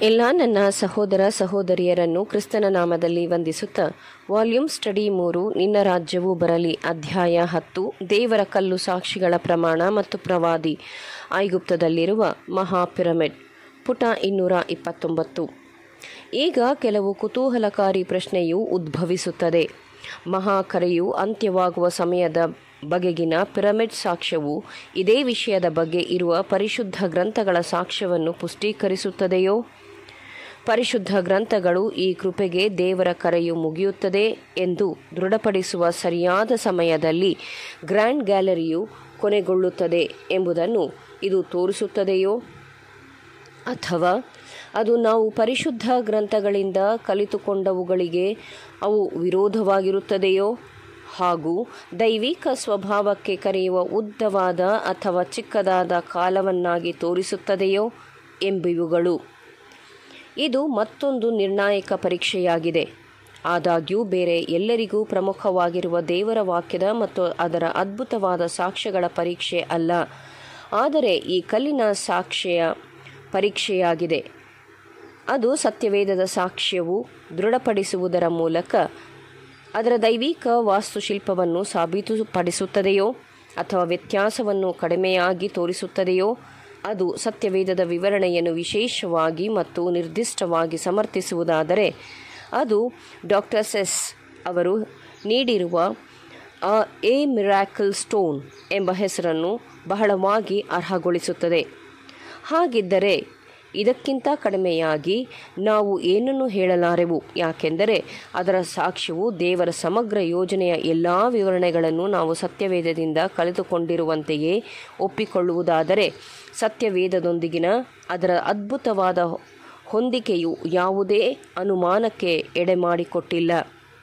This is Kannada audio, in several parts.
ಎಲ್ಲ ನನ್ನ ಸಹೋದರ ಸಹೋದರಿಯರನ್ನು ಕ್ರಿಸ್ತನ ನಾಮದಲ್ಲಿ ವಂದಿಸುತ್ತಾ ವಾಲ್ಯೂಮ್ ಸ್ಟಡಿ ಮೂರು ನಿನ್ನ ರಾಜ್ಯವು ಬರಲಿ ಅಧ್ಯಾಯ ಹತ್ತು ದೇವರ ಕಲ್ಲು ಸಾಕ್ಷಿಗಳ ಪ್ರಮಾಣ ಮತ್ತು ಪ್ರವಾದಿ ಐಗುಪ್ತದಲ್ಲಿರುವ ಮಹಾ ಪಿರಮಿಡ್ ಪುಟ ಇನ್ನೂರ ಇಪ್ಪತ್ತೊಂಬತ್ತು ಈಗ ಕೆಲವು ಕುತೂಹಲಕಾರಿ ಪ್ರಶ್ನೆಯು ಉದ್ಭವಿಸುತ್ತದೆ ಮಹಾಕರೆಯು ಅಂತ್ಯವಾಗುವ ಸಮಯದ ಬಗೆಗಿನ ಪಿರಮಿಡ್ ಸಾಕ್ಷ್ಯವು ಇದೇ ವಿಷಯದ ಬಗ್ಗೆ ಇರುವ ಪರಿಶುದ್ಧ ಗ್ರಂಥಗಳ ಸಾಕ್ಷ್ಯವನ್ನು ಪುಷ್ಟೀಕರಿಸುತ್ತದೆಯೋ ಪರಿಶುದ್ಧ ಗ್ರಂಥಗಳು ಈ ಕೃಪೆಗೆ ದೇವರ ಕರೆಯು ಮುಗಿಯುತ್ತದೆ ಎಂದು ದೃಢಪಡಿಸುವ ಸರಿಯಾದ ಸಮಯದಲ್ಲಿ ಗ್ರ್ಯಾಂಡ್ ಗ್ಯಾಲರಿಯು ಕೊನೆಗೊಳ್ಳುತ್ತದೆ ಎಂಬುದನ್ನು ಇದು ತೋರಿಸುತ್ತದೆಯೋ ಅಥವಾ ಅದು ನಾವು ಪರಿಶುದ್ಧ ಗ್ರಂಥಗಳಿಂದ ಕಲಿತುಕೊಂಡವುಗಳಿಗೆ ಅವು ವಿರೋಧವಾಗಿರುತ್ತದೆಯೋ ಹಾಗೂ ದೈವಿಕ ಸ್ವಭಾವಕ್ಕೆ ಕರೆಯುವ ಉದ್ದವಾದ ಅಥವಾ ಚಿಕ್ಕದಾದ ಕಾಲವನ್ನಾಗಿ ತೋರಿಸುತ್ತದೆಯೋ ಎಂಬಿವುಗಳು ಇದು ಮತ್ತೊಂದು ನಿರ್ಣಾಯಕ ಪರೀಕ್ಷೆಯಾಗಿದೆ ಆದಾಗ್ಯೂ ಬೇರೆ ಎಲ್ಲರಿಗೂ ಪ್ರಮುಖವಾಗಿರುವ ದೇವರ ವಾಕ್ಯದ ಮತ್ತು ಅದರ ಅದ್ಭುತವಾದ ಸಾಕ್ಷ್ಯಗಳ ಪರೀಕ್ಷೆ ಅಲ್ಲ ಆದರೆ ಈ ಕಲ್ಲಿನ ಸಾಕ್ಷ್ಯ ಪರೀಕ್ಷೆಯಾಗಿದೆ ಅದು ಸತ್ಯವೇದದ ಸಾಕ್ಷ್ಯವು ದೃಢಪಡಿಸುವುದರ ಮೂಲಕ ಅದರ ದೈವಿಕ ವಾಸ್ತುಶಿಲ್ಪವನ್ನು ಸಾಬೀತುಪಡಿಸುತ್ತದೆಯೋ ಅಥವಾ ವ್ಯತ್ಯಾಸವನ್ನು ಕಡಿಮೆಯಾಗಿ ತೋರಿಸುತ್ತದೆಯೋ ಅದು ಸತ್ಯವೇದದ ವಿವರಣೆಯನ್ನು ವಿಶೇಷವಾಗಿ ಮತ್ತು ನಿರ್ದಿಷ್ಟವಾಗಿ ಸಮರ್ಥಿಸುವುದಾದರೆ ಅದು ಡಾಕ್ಟರ್ ಸೆಸ್ ಅವರು ನೀಡಿರುವ ಎ ಮಿರಾಕಲ್ ಸ್ಟೋನ್ ಎಂಬ ಹೆಸರನ್ನು ಬಹಳವಾಗಿ ಅರ್ಹಗೊಳಿಸುತ್ತದೆ ಹಾಗಿದ್ದರೆ ಇದಕ್ಕಿಂತ ಕಡಿಮೆಯಾಗಿ ನಾವು ಏನನ್ನು ಹೇಳಲಾರೆವು ಯಾಕೆಂದರೆ ಅದರ ಸಾಕ್ಷ್ಯವು ದೇವರ ಸಮಗ್ರ ಯೋಜನೆಯ ಎಲ್ಲ ವಿವರಣೆಗಳನ್ನು ನಾವು ಸತ್ಯವೇದದಿಂದ ಕಲಿತುಕೊಂಡಿರುವಂತೆಯೇ ಒಪ್ಪಿಕೊಳ್ಳುವುದಾದರೆ ಸತ್ಯವೇದದೊಂದಿಗಿನ ಅದರ ಅದ್ಭುತವಾದ ಹೊಂದಿಕೆಯು ಯಾವುದೇ ಅನುಮಾನಕ್ಕೆ ಎಡೆಮಾಡಿಕೊಟ್ಟಿಲ್ಲ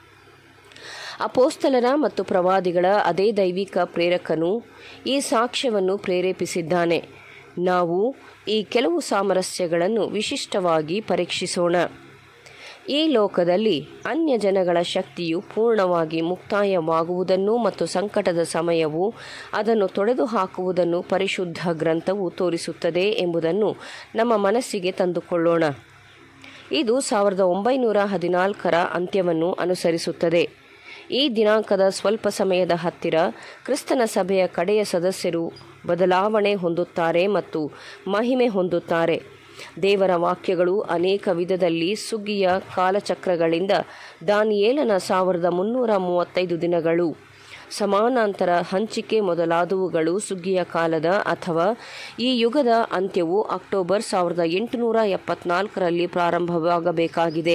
ಅಪೋಸ್ತಲರ ಮತ್ತು ಪ್ರವಾದಿಗಳ ಅದೇ ದೈವಿಕ ಪ್ರೇರಕನು ಈ ಸಾಕ್ಷ್ಯವನ್ನು ಪ್ರೇರೇಪಿಸಿದ್ದಾನೆ ನಾವು ಈ ಕೆಲವು ಸಾಮರಸ್ಯಗಳನ್ನು ವಿಶಿಷ್ಟವಾಗಿ ಪರೀಕ್ಷಿಸೋಣ ಈ ಲೋಕದಲ್ಲಿ ಅನ್ಯ ಜನಗಳ ಶಕ್ತಿಯು ಪೂರ್ಣವಾಗಿ ಮುಕ್ತಾಯವಾಗುವುದನ್ನು ಮತ್ತು ಸಂಕಟದ ಸಮಯವು ಅದನ್ನು ತೊಡೆದು ಹಾಕುವುದನ್ನು ಪರಿಶುದ್ಧ ಗ್ರಂಥವು ತೋರಿಸುತ್ತದೆ ಎಂಬುದನ್ನು ನಮ್ಮ ಮನಸ್ಸಿಗೆ ತಂದುಕೊಳ್ಳೋಣ ಇದು ಸಾವಿರದ ಒಂಬೈನೂರ ಹದಿನಾಲ್ಕರ ಅಂತ್ಯವನ್ನು ಅನುಸರಿಸುತ್ತದೆ ಈ ದಿನಾಂಕದ ಸ್ವಲ್ಪ ಸಮಯದ ಹತ್ತಿರ ಕ್ರಿಸ್ತನ ಸಭೆಯ ಕಡೆಯ ಸದಸ್ಯರು ಬದಲಾವಣೆ ಹೊಂದುತ್ತಾರೆ ಮತ್ತು ಮಹಿಮೆ ಹೊಂದುತ್ತಾರೆ ದೇವರ ವಾಕ್ಯಗಳು ಅನೇಕ ವಿಧದಲ್ಲಿ ಸುಗ್ಗಿಯ ಕಾಲಚಕ್ರಗಳಿಂದ ದಾನಿಯೇಲನ ಸಾವಿರದ ಮುನ್ನೂರ ಮೂವತ್ತೈದು ದಿನಗಳು ಸಮಾನಾಂತರ ಹಂಚಿಕೆ ಮೊದಲಾದವುಗಳು ಸುಗ್ಗಿಯ ಕಾಲದ ಅಥವಾ ಈ ಯುಗದ ಅಂತ್ಯವು ಅಕ್ಟೋಬರ್ ಸಾವಿರದ ಎಂಟುನೂರ ಎಪ್ಪತ್ನಾಲ್ಕರಲ್ಲಿ ಪ್ರಾರಂಭವಾಗಬೇಕಾಗಿದೆ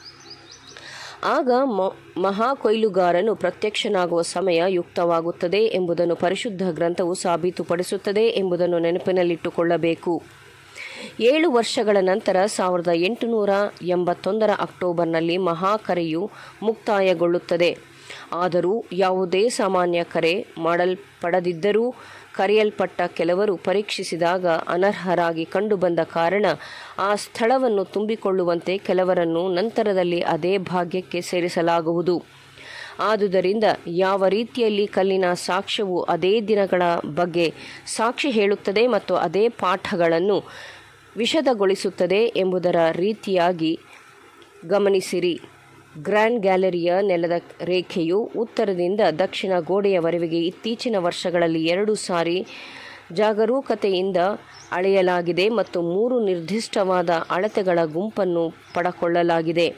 ಆಗ ಮಹಾ ಕೊಯ್ಲುಗಾರನು ಪ್ರತ್ಯಕ್ಷನಾಗುವ ಸಮಯ ಯುಕ್ತವಾಗುತ್ತದೆ ಎಂಬುದನ್ನು ಪರಿಶುದ್ಧ ಗ್ರಂಥವು ಸಾಬೀತುಪಡಿಸುತ್ತದೆ ಎಂಬುದನ್ನು ನೆನಪಿನಲ್ಲಿಟ್ಟುಕೊಳ್ಳಬೇಕು ಏಳು ವರ್ಷಗಳ ನಂತರ ಸಾವಿರದ ಎಂಟುನೂರ ಎಂಬತ್ತೊಂದರ ಅಕ್ಟೋಬರ್ನಲ್ಲಿ ಮಹಾಕರೆಯು ಮುಕ್ತಾಯಗೊಳ್ಳುತ್ತದೆ ಆದರೂ ಯಾವುದೇ ಸಾಮಾನ್ಯ ಕರೆ ಮಾಡಲ್ಪಡದಿದ್ದರೂ ಕರೆಯಲ್ಪಟ್ಟ ಕೆಲವರು ಪರೀಕ್ಷಿಸಿದಾಗ ಅನರ್ಹರಾಗಿ ಕಂಡುಬಂದ ಕಾರಣ ಆ ಸ್ಥಳವನ್ನು ತುಂಬಿಕೊಳ್ಳುವಂತೆ ಕೆಲವರನ್ನು ನಂತರದಲ್ಲಿ ಅದೇ ಭಾಗ್ಯಕ್ಕೆ ಸೇರಿಸಲಾಗುವುದು ಆದುದರಿಂದ ಯಾವ ರೀತಿಯಲ್ಲಿ ಕಲ್ಲಿನ ಸಾಕ್ಷ್ಯವು ಅದೇ ದಿನಗಳ ಬಗ್ಗೆ ಸಾಕ್ಷಿ ಹೇಳುತ್ತದೆ ಮತ್ತು ಅದೇ ಪಾಠಗಳನ್ನು ವಿಷದಗೊಳಿಸುತ್ತದೆ ಎಂಬುದರ ರೀತಿಯಾಗಿ ಗಮನಿಸಿರಿ ಗ್ರ್ಯಾಂಡ್ ಗ್ಯಾಲರಿಯ ನೆಲದ ರೇಖೆಯು ಉತ್ತರದಿಂದ ದಕ್ಷಿಣ ಗೋಡೆಯವರೆಗೆ ಇತ್ತೀಚಿನ ವರ್ಷಗಳಲ್ಲಿ ಎರಡು ಸಾರಿ ಜಾಗರೂಕತೆಯಿಂದ ಅಳೆಯಲಾಗಿದೆ ಮತ್ತು ಮೂರು ನಿರ್ದಿಷ್ಟವಾದ ಅಳತೆಗಳ ಗುಂಪನ್ನು ಪಡಕೊಳ್ಳಲಾಗಿದೆ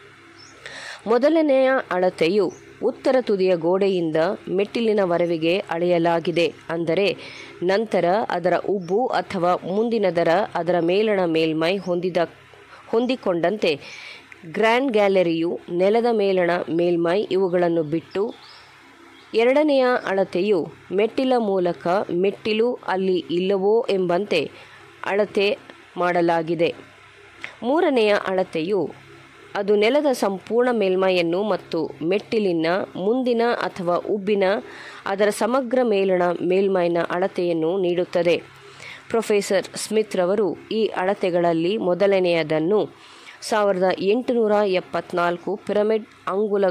ಮೊದಲನೆಯ ಅಳತೆಯು ಉತ್ತರ ತುದಿಯ ಗೋಡೆಯಿಂದ ಮೆಟ್ಟಿಲಿನವರೆಗೆ ಅಳೆಯಲಾಗಿದೆ ಅಂದರೆ ನಂತರ ಅದರ ಉಬ್ಬು ಅಥವಾ ಮುಂದಿನದರ ಅದರ ಮೇಲಣ ಮೇಲ್ಮೈ ಹೊಂದಿದ ಹೊಂದಿಕೊಂಡಂತೆ ಗ್ರ್ಯಾಂಡ್ ಗ್ಯಾಲರಿಯು ನೆಲದ ಮೇಲಣ ಮೇಲ್ಮೈ ಇವುಗಳನ್ನು ಬಿಟ್ಟು ಎರಡನೆಯ ಅಳತೆಯು ಮೆಟ್ಟಿಲ ಮೂಲಕ ಮೆಟ್ಟಿಲು ಅಲ್ಲಿ ಇಲ್ಲವೋ ಎಂಬಂತೆ ಅಳತೆ ಮಾಡಲಾಗಿದೆ ಮೂರನೆಯ ಅಳತೆಯು ಅದು ನೆಲದ ಸಂಪೂರ್ಣ ಮೇಲ್ಮೈಯನ್ನು ಮತ್ತು ಮೆಟ್ಟಿಲಿನ ಮುಂದಿನ ಅಥವಾ ಉಬ್ಬಿನ ಅದರ ಸಮಗ್ರ ಮೇಲಣ ಮೇಲ್ಮೈನ ಅಳತೆಯನ್ನು ನೀಡುತ್ತದೆ ಪ್ರೊಫೆಸರ್ ಸ್ಮಿತ್ ರವರು ಈ ಅಳತೆಗಳಲ್ಲಿ ಮೊದಲನೆಯದನ್ನು ಸಾವಿರದ ಎಂಟುನೂರ ಎಪ್ಪತ್ನಾಲ್ಕು ಪಿರಮಿಡ್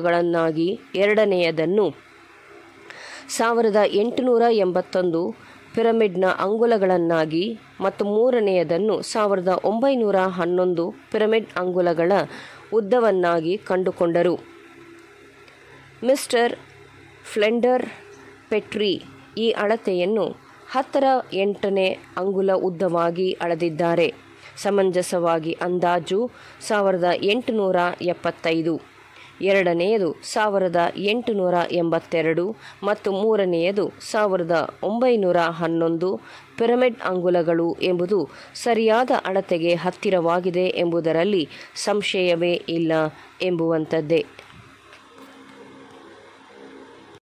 ಅಂಗುಲಗಳನ್ನಾಗಿ ಎರಡನೆಯದನ್ನು ಸಾವಿರದ ಎಂಟುನೂರ ಎಂಬತ್ತೊಂದು ಪಿರಮಿಡ್ನ ಅಂಗುಲಗಳನ್ನಾಗಿ ಮತ್ತು ಮೂರನೆಯದನ್ನು ಸಾವಿರದ ಒಂಬೈನೂರ ಹನ್ನೊಂದು ಪಿರಮಿಡ್ ಅಂಗುಲಗಳ ಉದ್ದವನ್ನಾಗಿ ಕಂಡುಕೊಂಡರು ಮಿಸ್ಟರ್ ಫ್ಲೆಂಡರ್ ಪೆಟ್ರಿ ಈ ಅಳತೆಯನ್ನು ಹತ್ತರ ಎಂಟನೇ ಅಂಗುಲ ಉದ್ದವಾಗಿ ಅಳೆದಿದ್ದಾರೆ ಸಮಂಜಸವಾಗಿ ಅಂದಾಜು ಸಾವಿರದ ಎಂಟುನೂರ ಎಪ್ಪತ್ತೈದು ಎರಡನೆಯದು ಸಾವಿರದ ಎಂಟುನೂರ ಎಂಬತ್ತೆರಡು ಮತ್ತು ಮೂರನೆಯದು ಸಾವಿರದ ಒಂಬೈನೂರ ಹನ್ನೊಂದು ಪಿರಮಿಡ್ ಅಂಗುಲಗಳು ಎಂಬುದು ಸರಿಯಾದ ಅಳತೆಗೆ ಹತ್ತಿರವಾಗಿದೆ ಎಂಬುದರಲ್ಲಿ ಸಂಶಯವೇ ಇಲ್ಲ ಎಂಬುವಂಥದ್ದೇ